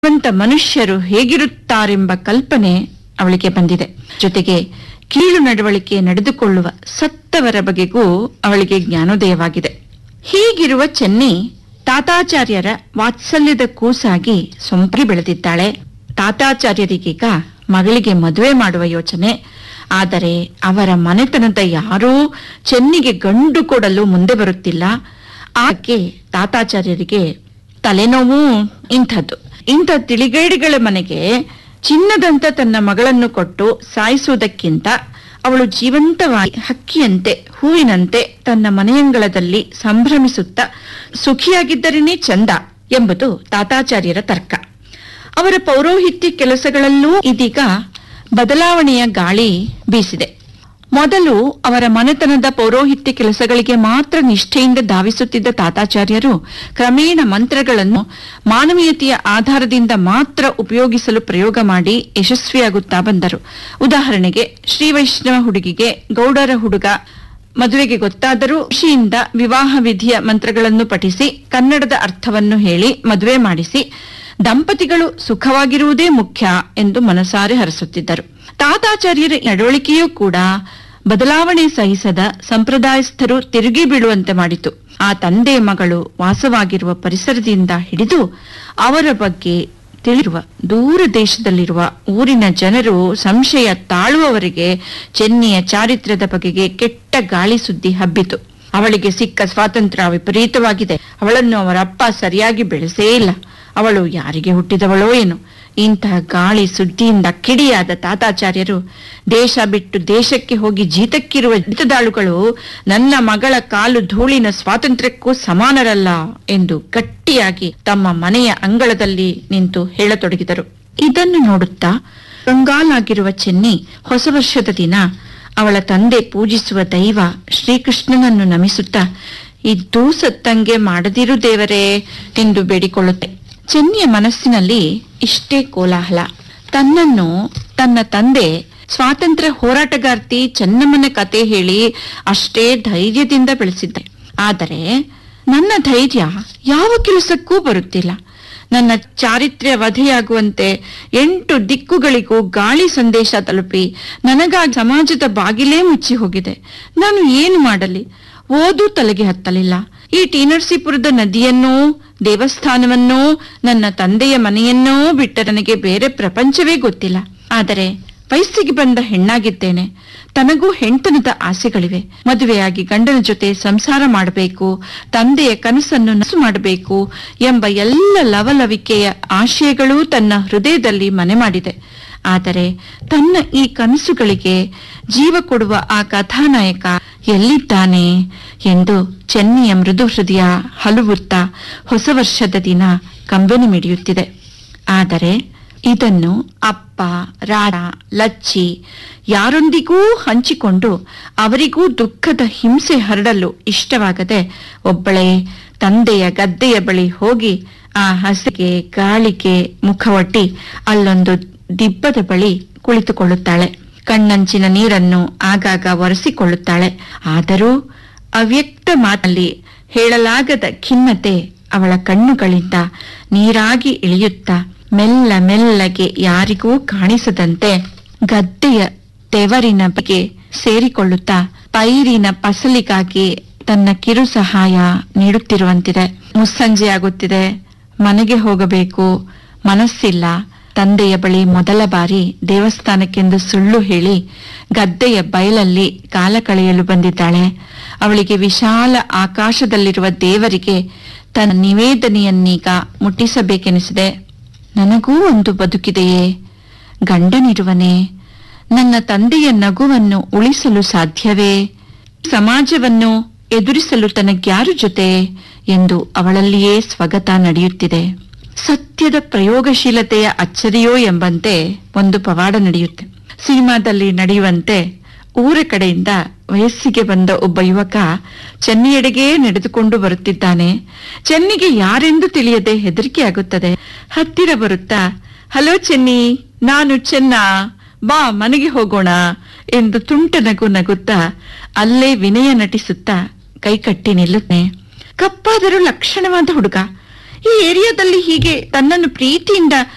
ಜೀವಂತ ಮನುಷ್ಯರು ಹೇಗಿರುತ್ತಾರೆಂಬ ಕಲ್ಪನೆ ಅವಳಿಗೆ ಬಂದಿದೆ ಜೊತೆಗೆ ಕೀಳು ನಡವಳಿಕೆ ನಡೆದುಕೊಳ್ಳುವ ಸತ್ತವರ ಬಗೆಗೂ ಅವಳಿಗೆ ಜ್ಞಾನೋದಯವಾಗಿದೆ ಹೀಗಿರುವ ಚೆನ್ನಿ ತಾತಾಚಾರ್ಯರ ವಾತ್ಸಲ್ಯದ ಕೂಸಾಗಿ ಸೊಂಪಿ ಬೆಳೆದಿದ್ದಾಳೆ ತಾತಾಚಾರ್ಯರಿಗೀಗ ಮಗಳಿಗೆ ಮದುವೆ ಮಾಡುವ ಯೋಚನೆ ಆದರೆ ಅವರ ಮನೆತನದ ಯಾರೂ ಚೆನ್ನಿಗೆ ಗಂಡು ಕೊಡಲು ಮುಂದೆ ಬರುತ್ತಿಲ್ಲ ಆಕೆ ತಾತಾಚಾರ್ಯರಿಗೆ ತಲೆನೋವು ಇಂಥದ್ದು ಇಂಥ ತಿಳಿಗೇಡಿಗಳ ಮನೆಗೆ ಚಿನ್ನದಂತ ತನ್ನ ಮಗಳನ್ನು ಕೊಟ್ಟು ಸಾಯಿಸುವುದಕ್ಕಿಂತ ಅವಳು ಜೀವಂತವಾಗಿ ಹಕ್ಕಿಯಂತೆ ಹೂವಿನಂತೆ ತನ್ನ ಮನೆಯಂಗಳದಲ್ಲಿ ಸಂಭ್ರಮಿಸುತ್ತಾ ಸುಖಿಯಾಗಿದ್ದರೇನೇ ಚಂದ ಎಂಬುದು ತಾತಾಚಾರ್ಯರ ತರ್ಕ ಅವರ ಪೌರೋಹಿತ್ಯ ಕೆಲಸಗಳಲ್ಲೂ ಇದೀಗ ಬದಲಾವಣೆಯ ಗಾಳಿ ಬೀಸಿದೆ ಮೊದಲು ಅವರ ಮನೆತನದ ಪೌರೋಹಿತ್ಯ ಕೆಲಸಗಳಿಗೆ ಮಾತ್ರ ನಿಷ್ಠೆಯಿಂದ ಧಾವಿಸುತ್ತಿದ್ದ ತಾತಾಚಾರ್ಯರು ಕ್ರಮೇಣ ಮಂತ್ರಗಳನ್ನು ಮಾನವೀಯತೆಯ ಆಧಾರದಿಂದ ಮಾತ್ರ ಉಪಯೋಗಿಸಲು ಪ್ರಯೋಗ ಮಾಡಿ ಯಶಸ್ವಿಯಾಗುತ್ತಾ ಬಂದರು ಉದಾಹರಣೆಗೆ ಶ್ರೀ ವೈಷ್ಣವ ಹುಡುಗಿಗೆ ಗೌಡರ ಹುಡುಗ ಮದುವೆಗೆ ಗೊತ್ತಾದರೂ ಖುಷಿಯಿಂದ ವಿವಾಹ ವಿಧಿಯ ಮಂತ್ರಗಳನ್ನು ಪಠಿಸಿ ಕನ್ನಡದ ಅರ್ಥವನ್ನು ಹೇಳಿ ಮದುವೆ ಮಾಡಿಸಿ ದಂಪತಿಗಳು ಸುಖವಾಗಿರುವುದೇ ಮುಖ್ಯ ಎಂದು ಮನಸಾರೆ ಹರಸುತ್ತಿದ್ದರು ತಾತಾಚಾರ್ಯರ ನಡವಳಿಕೆಯೂ ಕೂಡ ಬದಲಾವಣೆ ಸಹಿಸದ ಸಂಪ್ರದಾಯಸ್ಥರು ತಿರುಗಿ ಬೀಳುವಂತೆ ಮಾಡಿತು ಆ ತಂದೆ ಮಗಳು ವಾಸವಾಗಿರುವ ಪರಿಸರದಿಂದ ಹಿಡಿದು ಅವರ ಬಗ್ಗೆ ತಿಳಿರುವ ದೂರ ದೇಶದಲ್ಲಿರುವ ಊರಿನ ಜನರು ಸಂಶಯ ತಾಳುವವರೆಗೆ ಚೆನ್ನಿಯ ಚಾರಿತ್ರ್ಯದ ಬಗೆಗೆ ಕೆಟ್ಟ ಗಾಳಿ ಸುದ್ದಿ ಹಬ್ಬಿತು ಅವಳಿಗೆ ಸಿಕ್ಕ ಸ್ವಾತಂತ್ರ್ಯ ವಿಪರೀತವಾಗಿದೆ ಅವಳನ್ನು ಅವರ ಅಪ್ಪ ಸರಿಯಾಗಿ ಬೆಳೆಸೇ ಇಲ್ಲ ಅವಳು ಯಾರಿಗೆ ಹುಟ್ಟಿದವಳೋ ಏನು ಇಂತಹ ಗಾಳಿ ಸುದ್ದಿಯಿಂದ ಕಿಡಿಯಾದ ತಾತಾಚಾರ್ಯರು ದೇಶ ಬಿಟ್ಟು ದೇಶಕ್ಕೆ ಹೋಗಿ ಜೀತಕ್ಕಿರುವ ಜೀತದಾಳುಗಳು ನನ್ನ ಮಗಳ ಕಾಲು ಧೂಳಿನ ಸ್ವಾತಂತ್ರ್ಯಕ್ಕೂ ಸಮಾನರಲ್ಲ ಎಂದು ಗಟ್ಟಿಯಾಗಿ ತಮ್ಮ ಮನೆಯ ಅಂಗಳದಲ್ಲಿ ನಿಂತು ಹೇಳತೊಡಗಿದರು ಇದನ್ನು ನೋಡುತ್ತಾ ಕಂಗಾಲಾಗಿರುವ ಚೆನ್ನಿ ಹೊಸ ವರ್ಷದ ದಿನ ಅವಳ ತಂದೆ ಪೂಜಿಸುವ ದೈವ ಶ್ರೀಕೃಷ್ಣನನ್ನು ನಮಿಸುತ್ತಾ ಇದ್ದೂ ಸತ್ತಂಗೆ ಮಾಡದಿರು ದೇವರೇ ಎಂದು ಬೇಡಿಕೊಳ್ಳುತ್ತೆ ಚೆನ್ನಿಯ ಮನಸ್ಸಿನಲ್ಲಿ ಇಷ್ಟೇ ಕೋಲಾಹಲ ತನ್ನನ್ನು ತನ್ನ ತಂದೆ ಸ್ವಾತಂತ್ರ್ಯ ಹೋರಾಟಗಾರ್ತಿ ಚೆನ್ನಮ್ಮನ ಕತೆ ಹೇಳಿ ಅಷ್ಟೇ ಧೈರ್ಯದಿಂದ ಬೆಳೆಸಿದ್ದೆ ಆದರೆ ನನ್ನ ಧೈರ್ಯ ಯಾವ ಕೆಲಸಕ್ಕೂ ಬರುತ್ತಿಲ್ಲ ನನ್ನ ಚಾರಿತ್ರ್ಯ ವಧೆಯಾಗುವಂತೆ ಎಂಟು ದಿಕ್ಕುಗಳಿಗೂ ಗಾಳಿ ಸಂದೇಶ ತಲುಪಿ ನನಗಾಗಿ ಸಮಾಜದ ಬಾಗಿಲೇ ಮುಚ್ಚಿ ಹೋಗಿದೆ ನಾನು ಏನು ಮಾಡಲಿ ಓದು ತಲೆಗೆ ಹತ್ತಲಿಲ್ಲ ಈ ಟಿ ನರಸೀಪುರದ ನದಿಯನ್ನೋ ದೇವಸ್ಥಾನವನ್ನೋ ನನ್ನ ತಂದೆಯ ಮನೆಯನ್ನೋ ಬಿಟ್ಟ ನನಗೆ ಬೇರೆ ಪ್ರಪಂಚವೇ ಗೊತ್ತಿಲ್ಲ ಆದರೆ ವಯಸ್ಸಿಗೆ ಬಂದ ಹೆಣ್ಣಾಗಿದ್ದೇನೆ ತನಗೂ ಹೆಣ್ತನದ ಆಸೆಗಳಿವೆ ಮದುವೆಯಾಗಿ ಗಂಡನ ಜೊತೆ ಸಂಸಾರ ಮಾಡಬೇಕು ತಂದೆಯ ಕನಸನ್ನು ನಸು ಮಾಡಬೇಕು ಎಂಬ ಎಲ್ಲ ಲವಲವಿಕೆಯ ಆಶಯಗಳೂ ತನ್ನ ಹೃದಯದಲ್ಲಿ ಮನೆ ಮಾಡಿದೆ ಆದರೆ ತನ್ನ ಈ ಕನಸುಗಳಿಗೆ ಜೀವ ಕೊಡುವ ಆ ಕಥಾನಾಯಕ ಎಲ್ಲಿದ್ದಾನೆ ಎಂದು ಚೆನ್ನಿಯ ಮೃದು ಹೃದಯ ಹಲುವುತ್ತಾ ಹೊಸ ವರ್ಷದ ದಿನ ಕಂಬನಿ ಮಿಡಿಯುತ್ತಿದೆ ಆದರೆ ಇದನ್ನು ಅಪ್ಪ ರಾಡ ಲಚ್ಚಿ ಯಾರೊಂದಿಗೂ ಹಂಚಿಕೊಂಡು ಅವರಿಗೂ ದುಃಖದ ಹಿಂಸೆ ಹರಡಲು ಇಷ್ಟವಾಗದೆ ಒಬ್ಬಳೇ ತಂದೆಯ ಗದ್ದೆಯ ಬಳಿ ಹೋಗಿ ಆ ಹಸಿಗೆ ಗಾಳಿಗೆ ಮುಖವೊಡ್ಡಿ ಅಲ್ಲೊಂದು ದಿಬ್ಬದ ಬಳಿ ಕುಳಿತುಕೊಳ್ಳುತ್ತಾಳೆ ಕಣ್ಣಂಚಿನ ನೀರನ್ನು ಆಗಾಗ ಒರೆಸಿಕೊಳ್ಳುತ್ತಾಳೆ ಆದರೂ ಅವ್ಯಕ್ತ ಮಾತಲ್ಲಿ ಹೇಳಲಾಗದ ಖಿನ್ನತೆ ಅವಳ ಕಣ್ಣುಗಳಿಂದ ನೀರಾಗಿ ಇಳಿಯುತ್ತಾ ಮೆಲ್ಲ ಮೆಲ್ಲಗೆ ಯಾರಿಗೂ ಕಾಣಿಸದಂತೆ ಗದ್ದೆಯ ತೆವರಿನ ಬಗ್ಗೆ ಸೇರಿಕೊಳ್ಳುತ್ತಾ ಪೈರಿನ ಫಸಲಿಗಾಗಿ ತನ್ನ ಕಿರು ಸಹಾಯ ನೀಡುತ್ತಿರುವಂತಿದೆ ಮುಸ್ಸಂಜೆಯಾಗುತ್ತಿದೆ ಮನೆಗೆ ಹೋಗಬೇಕು ಮನಸ್ಸಿಲ್ಲ ತಂದೆಯ ಬಳಿ ಮೊದಲ ಬಾರಿ ದೇವಸ್ಥಾನಕ್ಕೆಂದು ಸುಳ್ಳು ಹೇಳಿ ಗದ್ದೆಯ ಬಯಲಲ್ಲಿ ಕಾಲ ಕಳೆಯಲು ಬಂದಿದ್ದಾಳೆ ಅವಳಿಗೆ ವಿಶಾಲ ಆಕಾಶದಲ್ಲಿರುವ ದೇವರಿಗೆ ತನ್ನ ನಿವೇದನೆಯನ್ನೀಗ ಮುಟ್ಟಿಸಬೇಕೆನಿಸಿದೆ ನನಗೂ ಒಂದು ಬದುಕಿದೆಯೇ ಗಂಡನಿರುವನೇ ನನ್ನ ತಂದೆಯ ನಗುವನ್ನು ಉಳಿಸಲು ಸಾಧ್ಯವೇ ಸಮಾಜವನ್ನು ಎದುರಿಸಲು ತನಗ್ಯಾರು ಜೊತೆ ಎಂದು ಅವಳಲ್ಲಿಯೇ ಸ್ವಗತ ನಡೆಯುತ್ತಿದೆ ಸತ್ಯದ ಪ್ರಯೋಗಶೀಲತೆಯ ಅಚ್ಚರಿಯೋ ಎಂಬಂತೆ ಒಂದು ಪವಾಡ ನಡೆಯುತ್ತೆ ಸಿನಿಮಾದಲ್ಲಿ ನಡೆಯುವಂತೆ ಊರ ಕಡೆಯಿಂದ ವಯಸ್ಸಿಗೆ ಬಂದ ಒಬ್ಬ ಯುವಕ ಚೆನ್ನಿಯೆಡೆಗೆ ನಡೆದುಕೊಂಡು ಬರುತ್ತಿದ್ದಾನೆ ಚೆನ್ನಿಗೆ ಯಾರೆಂದು ತಿಳಿಯದೆ ಹೆದರಿಕೆ ಆಗುತ್ತದೆ ಹತ್ತಿರ ಬರುತ್ತಾ ಹಲೋ ಚೆನ್ನಿ ನಾನು ಚೆನ್ನ ಬಾ ಮನೆಗೆ ಹೋಗೋಣ ಎಂದು ತುಂಟ ನಗು ನಗುತ್ತಾ ಅಲ್ಲೇ ವಿನಯ ನಟಿಸುತ್ತಾ ಕೈಕಟ್ಟಿ ನಿಲ್ಲುತ್ತೆ ಕಪ್ಪಾದರೂ ಲಕ್ಷಣವಾದ ಹುಡುಗ ಈ ಏರಿಯಾದಲ್ಲಿ ಹೀಗೆ ತನ್ನನ್ನು ಪ್ರೀತಿಯಿಂದ